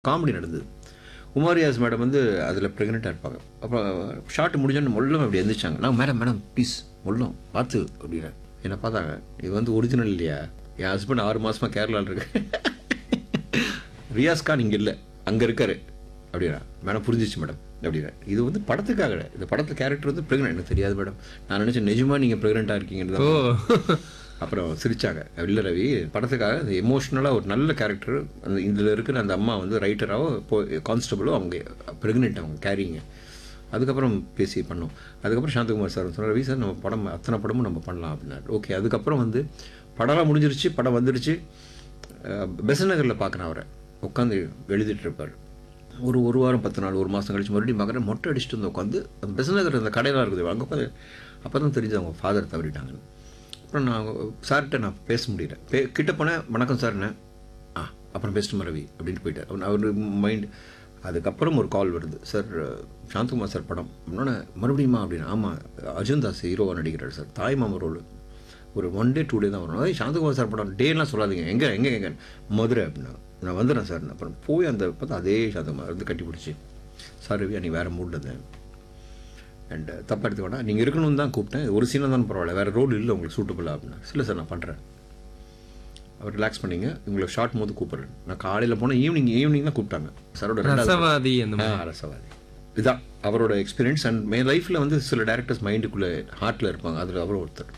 comedy நடந்தது Uma Riyaz madam வந்து அதில் ப்ரெக்னெண்ட்டாக இருப்பாங்க அப்புறம் ஷார்ட் முடிஞ்சோன்னு மொல்லம் அப்படி எந்திரிச்சாங்க நான் மேடம் மேடம் ப்ளீஸ் மொல்லம் பார்த்து அப்படின்னா என்னை பார்த்தாங்க இது வந்து ஒரிஜினல் இல்லையா என் ஹஸ்பண்ட் ஆறு மாசமாக கேரளாவில் இருக்கு ரியாஸ் கான் இங்கே இல்லை அங்கே இருக்காரு அப்படின்னா மேடம் புரிஞ்சிச்சு மேடம் அப்படின்னா இது வந்து படத்துக்காக இந்த படத்து கேரக்டர் வந்து ப்ரெக்னென்ட் எனக்கு தெரியாது மேடம் நான் நினச்சேன் நிஜமா நீங்கள் ப்ரெக்னெண்ட்டாக இருக்கீங்கன்னு ஓ தான் அப்புறம் சிரிச்சாங்க இல்லை ரவி படத்துக்காக அந்த எமோஷ்னலாக ஒரு நல்ல கேரக்டர் அந்த இதில் இருக்கிற அந்த அம்மா வந்து ரைட்டராகவோ இப்போ கான்ஸ்டபிளோ அவங்க ப்ரெக்னென்ட் அவங்க கேரிங்க அதுக்கப்புறம் பேசி பண்ணோம் அதுக்கப்புறம் சாந்தகுமார் சார் சொன்னார் ரவி சார் நம்ம படம் அத்தனை படமும் நம்ம பண்ணலாம் அப்படின்னாரு ஓகே அதுக்கப்புறம் வந்து படம்லாம் முடிஞ்சிருச்சு படம் வந்துடுச்சு பெசன் நகரில் பார்க்குறேன் அவரை உட்காந்து எழுதிட்டு இருப்பார் ஒரு ஒரு வாரம் பத்து நாள் ஒரு மாதம் கழிச்சு மறுபடியும் பார்க்குறேன் மொட்டை அடிச்சுட்டு வந்து உட்காந்து பெசன் நகர் அந்த கடையெல்லாம் இருக்குது அங்கே உட்காந்து அப்போ தான் தெரிஞ்சு அவங்க ஃபாதர் தவறிட்டாங்கன்னு அப்புறம் நான் சார்கிட்ட நான் பேச முடியல பே கிட்ட போனேன் வணக்கம் சார்ண்ணே ஆ அப்புறம் பெஸ்ட் ரவி அப்படின்ட்டு போயிட்டார் அவர் அவர் மைண்ட் அதுக்கப்புறம் ஒரு கால் வருது சார் சாந்தகுமார் சார் படம் இன்னொன்று மறுபடியுமா அப்படின்னு ஆமாம் அர்ஜுன் தாஸ் ஹீரோவாக நடிக்கிறார் சார் தாய் மாமா ரோல் ஒரு ஒன் டே டூ டே தான் வரும் ஏய் சாந்தகுமார் சார் படம் டேலாம் சொல்லாதீங்க எங்கே எங்கே எங்கே மதுரை அப்படின்னா நான் வந்துடுறேன் சார் அப்புறம் போய் அந்த பார்த்தா அதே சாந்தகுமார் வந்து கட்டி பிடிச்சி சார் ரவி அன்றைக்கி வேறு மூடில் இருந்தேன் அண்ட் தப்பாக எடுத்து வேணா நீங்கள் இருக்கணும்னு தான் கூப்பிட்டேன் ஒரு சீனாக தான் பரவாயில்ல வேறு ரோல் இல்லை உங்களுக்கு சூட்டபுளாக அப்படின்னா இல்லை சார் நான் பண்ணுறேன் அவர் ரிலாக்ஸ் பண்ணிங்க உங்களுக்கு ஷார்ட் போது கூப்பிட்றேன் நான் காலையில் போனேன் ஈவினிங் ஈவினிங் தான் கூப்பிட்டாங்க சாரோட ரெண்டாவது ரசவாதி அந்த ஆ அரசவாதி இதுதான் அவரோட எக்ஸ்பீரியன்ஸ் அண்ட் மே லைஃப்பில் வந்து சில டேரக்டர்ஸ் மைண்டுக்குள்ளே ஹார்ட்டில் இருப்பாங்க அதில் அவரும் ஒருத்தர்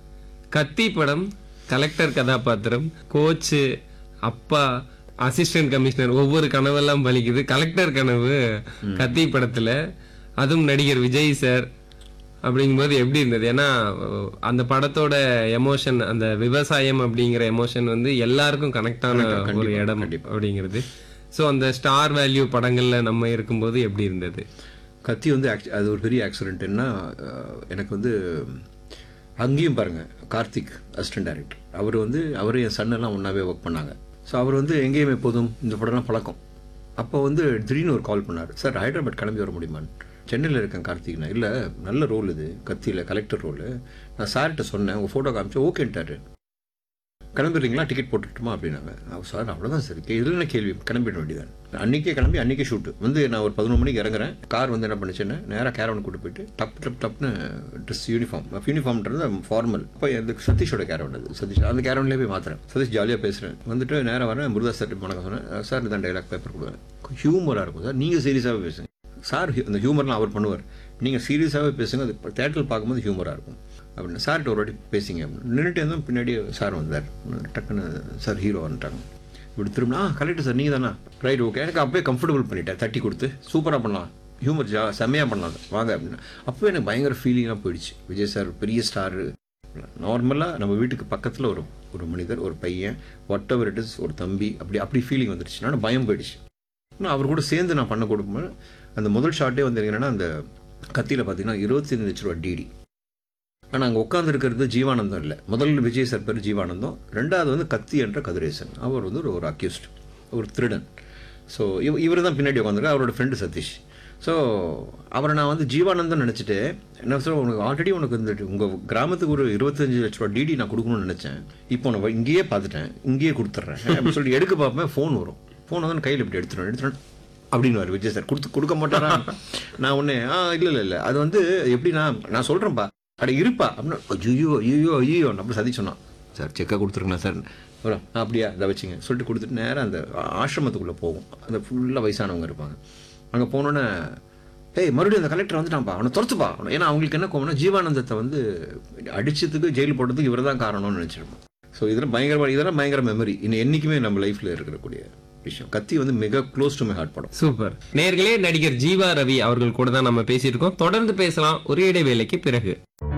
கத்தி படம் கலெக்டர் கதாபாத்திரம் கோச்சு அப்பா அசிஸ்டன்ட் கமிஷனர் ஒவ்வொரு கனவெல்லாம் பலிக்குது கலெக்டர் கனவு கத்தி படத்துல அதுவும் நடிகர் விஜய் சார் அப்படிங்கும்போது எப்படி இருந்தது ஏன்னா அஹ், அந்த படத்தோட எமோஷன் அந்த விவசாயம் அப்படிங்கிற எமோஷன் வந்து எல்லாருக்கும் கனெக்ட் ஆன ஒரு இடம் அப்படிங்கிறது ஸோ அந்த ஸ்டார் வேல்யூ படங்கள்ல நம்ம இருக்கும்போது எப்படி இருந்தது கத்தி வந்து ஆக்ச் அது ஒரு பெரிய ஆக்சிடென்ட்னா எனக்கு வந்து அங்கேயும் பாருங்க கார்த்திக் அசிஸ்டன்ட் டைரக்டர் அவர் வந்து அவர் என் சன்னெல்லாம் ஒன்றாவே ஒர்க் பண்ணாங்க ஸோ அவர் வந்து எங்கேயும் எப்போதும் இந்த படம்லாம் பழக்கம் அப்போ வந்து திடீர்னு ஒரு கால் பண்ணார் சார் ஹைதராபாத் கிளம்பி வர முடியுமான்னு சென்னையில் இருக்கேன் கார்த்திக்னா இல்லை நல்ல ரோல் இது கத்தியில் கலெக்டர் ரோல் நான் சார்கிட்ட சொன்னேன் உங்கள் ஃபோட்டோ காமிச்சு ஓகேன்ட்டாரு கிளம்பிடுறீங்களா டிக்கெட் போட்டுட்டுமா அப்படின்னாங்க அவர் சார் அவ்வளோதான் சார் இது என்ன கேள்வி கிளம்பிட வேண்டியதான் அன்றைக்கே கிளம்பி அன்றைக்கே ஷூட்டு வந்து நான் ஒரு பதினொரு மணிக்கு இறங்குறேன் கார் வந்து என்ன பண்ணுச்சுன்னா நேராக கேரவன் கூட்டு போயிட்டு டப் டப் டப்னு ட்ரெஸ் யூனிஃபார்ம் யூனிஃபார்ம்ன்றது ஃபார்மல் இப்போ இந்த சதீஷோட கேரவன் அது சதீஷ் அந்த கேரவன்லேயே போய் மாத்துறேன் சதீஷ் ஜாலியாக பேசுகிறேன் வந்துட்டு நேராக வரேன் முருதாஸ் சார் வணக்கம் சொன்னேன் சார் இதான் டைலாக் பேப்பர் கொடுவேன் ஹியூமராக இருக்கும் சார் நீங்கள் சீரியஸாகவே பேசுங்க சார் அந்த ஹியூமர்லாம் அவர் பண்ணுவார் நீங்கள் சீரியஸாகவே பேசுங்க அது தேட்டரில் பார்க்கும்போது ஹியூமராக இருக்கும் அப்படின்னு சார்கிட்ட ஒரு வாட்டி பேசிங்க அப்படின்னு நின்றுட்டு இருந்தோம் பின்னாடி சார் வந்தார் டக்குன்னு சார் ஹீரோ வந்துட்டாங்க இப்படி திரும்பினா ஆ கரெக்டு சார் நீங்கள் தானா ரைட் ஓகே எனக்கு அப்போயே கம்ஃபர்டபுள் பண்ணிட்டேன் தட்டி கொடுத்து சூப்பராக பண்ணலாம் ஹியூமர் ஜா செம்மையாக பண்ணலாம் வாங்க அப்படின்னு அப்போ எனக்கு பயங்கர ஃபீலிங்காக போயிடுச்சு விஜய் சார் பெரிய ஸ்டாரு நார்மலாக நம்ம வீட்டுக்கு பக்கத்தில் ஒரு ஒரு மனிதர் ஒரு பையன் வாட் எவர் இட் இஸ் ஒரு தம்பி அப்படி அப்படி ஃபீலிங் வந்துடுச்சு நான் பயம் போயிடுச்சு நான் அவர் கூட சேர்ந்து நான் பண்ண கொடுக்கும்போது அந்த முதல் ஷாட்டே வந்து என்னன்னா அந்த கத்தியில் பார்த்தீங்கன்னா இருபத்தி லட்ச ரூபா டிடி ஆனால் அங்கே உட்காந்துருக்கிறது ஜீவானந்தம் இல்லை முதல்ல விஜய் சார் பேர் ஜீவானந்தம் ரெண்டாவது வந்து கத்தி என்ற கதிரேசன் அவர் வந்து ஒரு ஒரு அக்யூஸ்ட் ஒரு திருடன் ஸோ இவ இவர் தான் பின்னாடி உட்காந்துருக்கு அவரோட ஃப்ரெண்டு சதீஷ் ஸோ அவரை நான் வந்து ஜீவானந்தம் நினச்சிட்டு என்ன சொல்ல உனக்கு ஆல்ரெடி உனக்கு இந்த உங்கள் கிராமத்துக்கு ஒரு இருபத்தஞ்சு லட்ச ரூபா டிடி நான் கொடுக்கணும்னு நினச்சேன் இப்போ நான் இங்கேயே பார்த்துட்டேன் இங்கேயே கொடுத்துட்றேன் அப்படின்னு சொல்லிட்டு எடுக்க பார்ப்பேன் ஃபோன் வரும் ஃபோன் வந்து கையில் இப்படி எடுத்துருவேன் எடுத்துருவேன் அப்படின்னு விஜய் சார் கொடுத்து கொடுக்க மாட்டாரா நான் ஒன்று ஆ இல்லை இல்லை இல்லை அது வந்து எப்படின்னா நான் சொல்கிறேன்ப்பா அட இருப்பா அப்படின்னா ஐயோ ஐயோ ஐயோ அப்படி சதி சொன்னான் சார் செக்காக கொடுத்துருங்கண்ணா சார் வரும் அப்படியா இதை வச்சுங்க சொல்லிட்டு கொடுத்துட்டு நேராக அந்த ஆசிரமத்துக்குள்ளே போகும் அந்த ஃபுல்லாக வயசானவங்க இருப்பாங்க அங்கே போனோன்னே ஏய் மறுபடியும் அந்த கலெக்டர் வந்துட்டான்ப்பா அவனை துரத்துப்பா அவனை ஏன்னா அவங்களுக்கு என்ன கோவம்னா ஜீவானந்தத்தை வந்து அடிச்சதுக்கு ஜெயில் போடுறதுக்கு இவர் தான் காரணம்னு நினச்சிருப்போம் ஸோ இதெல்லாம் பயங்கரமாக இதெல்லாம் பயங்கர மெமரி இன்னும் என்றைக்குமே நம்ம லைஃப்பில் இருக்கக்கூடிய விஷயம் கத்தி வந்து மிக க்ளோஸ் டு மை ஹார்ட் படம் சூப்பர் நேர்களே நடிகர் ஜீவா ரவி அவர்கள் கூட தான் நம்ம பேசியிருக்கோம் தொடர்ந்து பேசலாம் ஒரே இடைவேளைக்கு பிறகு